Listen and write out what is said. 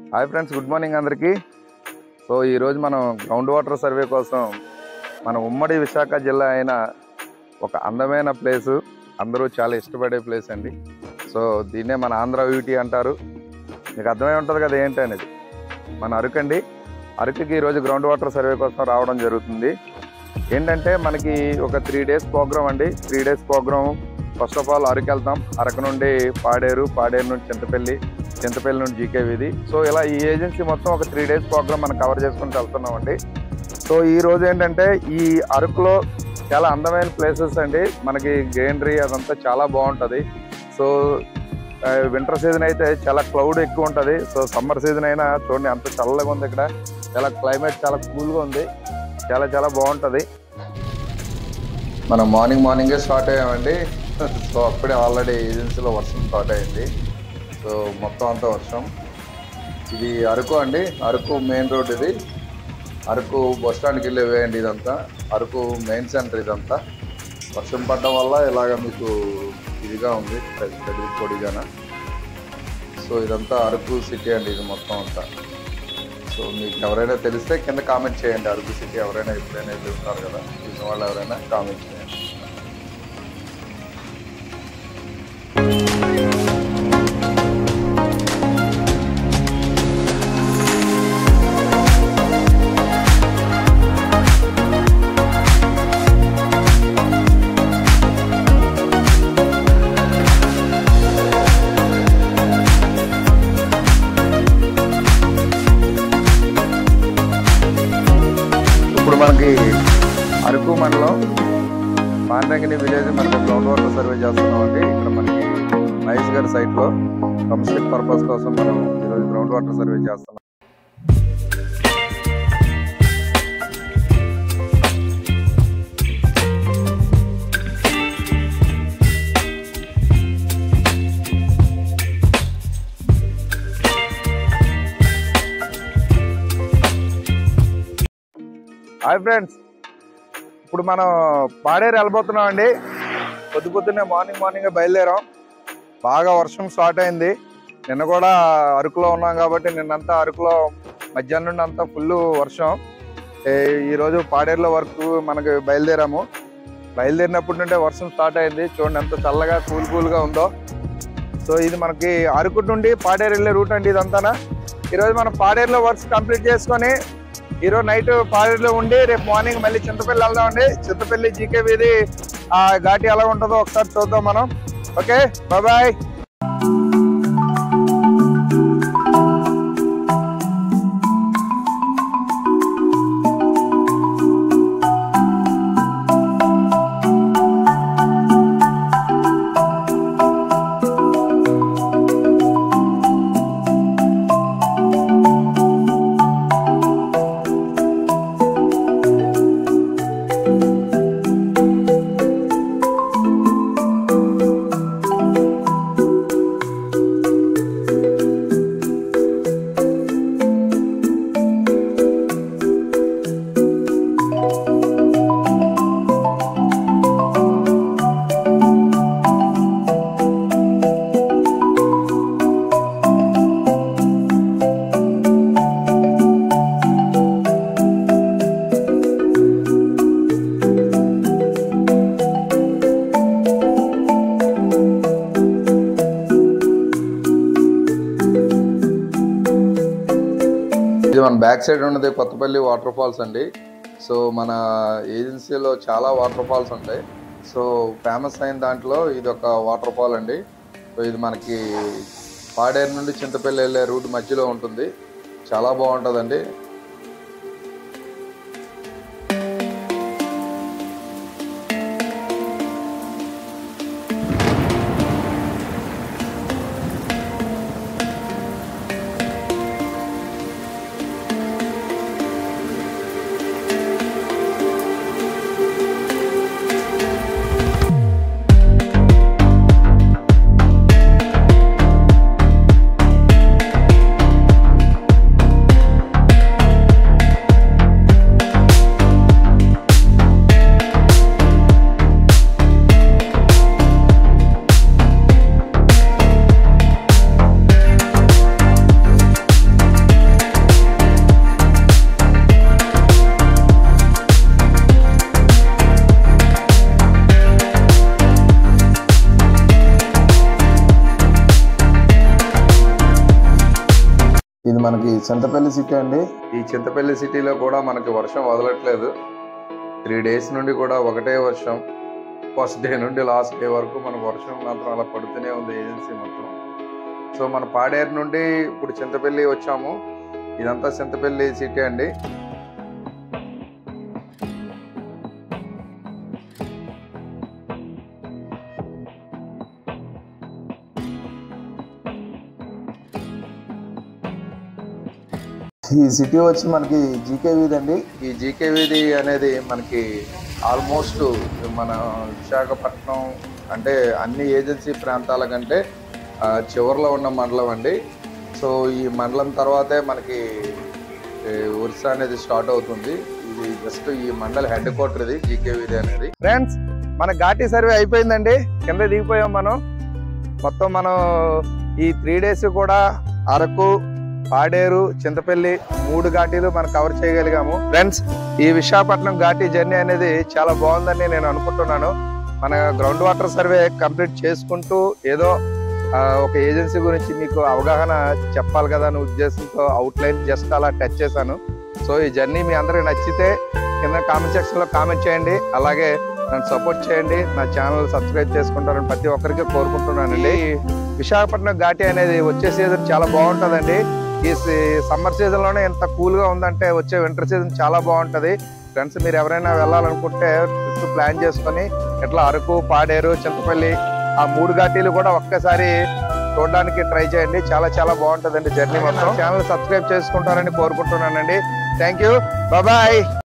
hi friends good morning అందరికీ so ఈరోజు మనం గ్రౌండ్ వాటర్ సర్వే కోసం మన ఉమ్మడి విశాఖ జిల్లా అయిన ఒక అందమైన ప్లేసు అందరూ చాలా ఇష్టపడే ప్లేస్ అండి సో దీన్నే మన ఆంధ్ర బ్యూటీ అంటారు మీకు అర్థమై ఉంటుంది కదా ఏంటి అనేది మన అరకు అండి అరకుకి ఈరోజు గ్రౌండ్ వాటర్ సర్వే కోసం రావడం జరుగుతుంది ఏంటంటే మనకి ఒక త్రీ డేస్ ప్రోగ్రామ్ అండి three days program first of all Araku వెళ్తాం అరకు నుండి పాడేరు పాడేరు నుండి చింతపల్లి చింతపల్లి నుండి జీకే వీధి సో ఇలా ఈ ఏజెన్సీ మొత్తం ఒక త్రీ డేస్ ప్రోగ్రామ్ మనం కవర్ చేసుకుంటూ వెళ్తున్నామండి సో ఈ రోజు ఏంటంటే ఈ అరకులో చాలా అందమైన ప్లేసెస్ అండి మనకి గ్రీనరీ అదంతా చాలా బాగుంటుంది సో వింటర్ సీజన్ అయితే చాలా క్లౌడ్ ఎక్కువ ఉంటుంది సో సమ్మర్ సీజన్ అయినా చూడండి అంత చల్లగా ఉంది ఇక్కడ చాలా క్లైమేట్ చాలా కూల్గా ఉంది చాలా చాలా బాగుంటుంది మనం మార్నింగ్ మార్నింగే స్టార్ట్ అయ్యామండి సో అప్పుడే ఆల్రెడీ ఏజెన్సీలో వర్షం స్టార్ట్ అయింది సో మొత్తం అంతా వర్షం ఇది అరకు అండి అరకు మెయిన్ రోడ్ ఇది అరకు బస్ స్టాండ్కి వెళ్ళే వే అండి ఇదంతా అరకు మెయిన్ సెంటర్ ఇదంతా వర్షం పడడం వల్ల ఇలాగ మీకు ఇదిగా ఉంది పెద్ద పొడిగాన సో ఇదంతా అరకు సిటీ అండి ఇది మొత్తం అంతా సో మీకు ఎవరైనా తెలిస్తే కింద కామెంట్ చేయండి అరకు సిటీ ఎవరైనా ఎప్పుడైనా వెళ్తున్నారు కదా చూసిన వాళ్ళు ఎవరైనా కామెంట్ చేయండి ఇప్పుడు మనకి అరకు మండలం పాండ్రంగిని విలేజ్ మనకి గ్రౌండ్ వాటర్ సర్వే చేస్తున్నామండి ఇక్కడ మనకి మహేష్ గారి సైట్లో కమర్షియల్ పర్పస్ కోసం మనం ఈరోజు గ్రౌండ్ వాటర్ సర్వే చేస్తున్నాం హాయ్ ఫ్రెండ్స్ ఇప్పుడు మనం పాడేరు వెళ్ళబోతున్నాం అండి పొద్దు పొద్దున్నే మార్నింగ్ మార్నింగ్ బయలుదేరాం బాగా వర్షం స్టార్ట్ అయింది నిన్న కూడా అరకులో ఉన్నాం కాబట్టి నిన్నంతా అరకులో మధ్యాహ్నం నుండి అంతా ఫుల్ వర్షం ఏ- ఈరోజు పాడేరులో వరకు మనకి బయలుదేరాము బయలుదేరినప్పటి నుండే వర్షం స్టార్ట్ అయింది చూడండి ఎంత చల్లగా కూల్ కూల్గా ఉందో సో ఇది మనకి అరకు నుండి పాడేరు వెళ్ళే రూట్ అండి ఇదంతానా ఈరోజు మనం పాడేరులో వర్క్స్ కంప్లీట్ చేసుకొని ఈరోజు నైట్ పాడేరులో ఉండి రేపు మార్నింగ్ మళ్ళీ చింతపల్లి వెళ్దామండి చింతపల్లి జీకే వీధి ఆ ఘాటి ఎలా ఉంటుందో ఒకసారి చూద్దాం మనం ఓకే బాయ్ ఇది మన బ్యాక్ సైడ్ ఉన్నది కొత్తపల్లి వాటర్ ఫాల్స్ అండి సో మన ఏజెన్సీలో చాలా వాటర్ ఫాల్స్ ఉంటాయి సో ఫేమస్ అయిన దాంట్లో ఇది ఒక వాటర్ ఫాల్ అండి సో ఇది మనకి పాడేరు నుండి చింతపల్లి వెళ్ళే రూట్ మధ్యలో ఉంటుంది చాలా బాగుంటుందండి ఇది మనకి చింతపల్లి సిటీ అండి ఈ చింతపల్లి సిటీలో కూడా మనకి వర్షం వదలట్లేదు త్రీ డేస్ నుండి కూడా ఒకటే వర్షం ఫస్ట్ డే నుండి లాస్ట్ డే వరకు మనకు వర్షం మాత్రం అలా పడుతూనే ఉంది ఏజెన్సీ మొత్తం సో మన పాడేరు నుండి ఇప్పుడు చింతపల్లి వచ్చాము ఇదంతా చింతపల్లి సిటీ అండి ఈ సిటీ వచ్చి మనకి జీకే వీధి అండి ఈ జీకే వీధి అనేది మనకి ఆల్మోస్ట్ మన విశాఖపట్నం అంటే అన్ని ఏజెన్సీ ప్రాంతాల కంటే ఆ, చివరిలో ఉన్న మండలం అండి సో ఈ మండలం తర్వాతే మనకి ఏ, ఒరిస్సా అనేది స్టార్ట్ అవుతుంది ఇది జస్ట్ ఈ మండల హెడ్ క్వార్టర్ ఇది జీకే వీధి అనేది ఫ్రెండ్స్ మన ఘాటీ సర్వే అయిపోయిందండి కింద దిగిపోయాం మనం మొత్తం మనం ఈ త్రీ డేస్ కూడా అరకు పాడేరు చింతపల్లి మూడు ఘాటీలు మనం కవర్ చేయగలిగాము ఫ్రెండ్స్ ఈ విశాఖపట్నం ఘాటీ జర్నీ అనేది చాలా బాగుందని నేను అనుకుంటున్నాను మన గ్రౌండ్ వాటర్ సర్వే కంప్లీట్ చేసుకుంటూ ఏదో ఆ, ఒక ఏజెన్సీ గురించి మీకు అవగాహన చెప్పాలి కదా అనే ఉద్దేశంతో అవుట్లైన్ జస్ట్ అలా టచ్ చేశాను సో ఈ జర్నీ మీ అందరికి నచ్చితే కింద కామెంట్ సెక్షన్లో కామెంట్ చేయండి అలాగే నన్ను సపోర్ట్ చేయండి నా ఛానల్ సబ్స్క్రైబ్ చేసుకుంటారని ప్రతి ఒక్కరికి కోరుకుంటున్నానండి ఈ విశాఖపట్నం ఘాటీ అనేది వచ్చే సీజన్ చాలా బాగుంటుందండి ఈ సమ్మర్ సీజన్ లోనే ఎంత కూల్ గా ఉందంటే వచ్చే వింటర్ సీజన్ చాలా బాగుంటది ఫ్రెండ్స్ మీరు ఎవరైనా వెళ్ళాలనుకుంటే ట్రిప్ ప్లాన్ చేసుకొని ఇట్లా అరకు పాడేరు చింతపల్లి ఆ మూడు ఘాటీలు కూడా ఒక్కసారి చూడడానికి ట్రై చేయండి చాలా చాలా బాగుంటదండి జర్నీ మొత్తం ఛానల్ సబ్స్క్రైబ్ చేసుకుంటారని కోరుకుంటున్నానండి థ్యాంక్ యూ బాయ్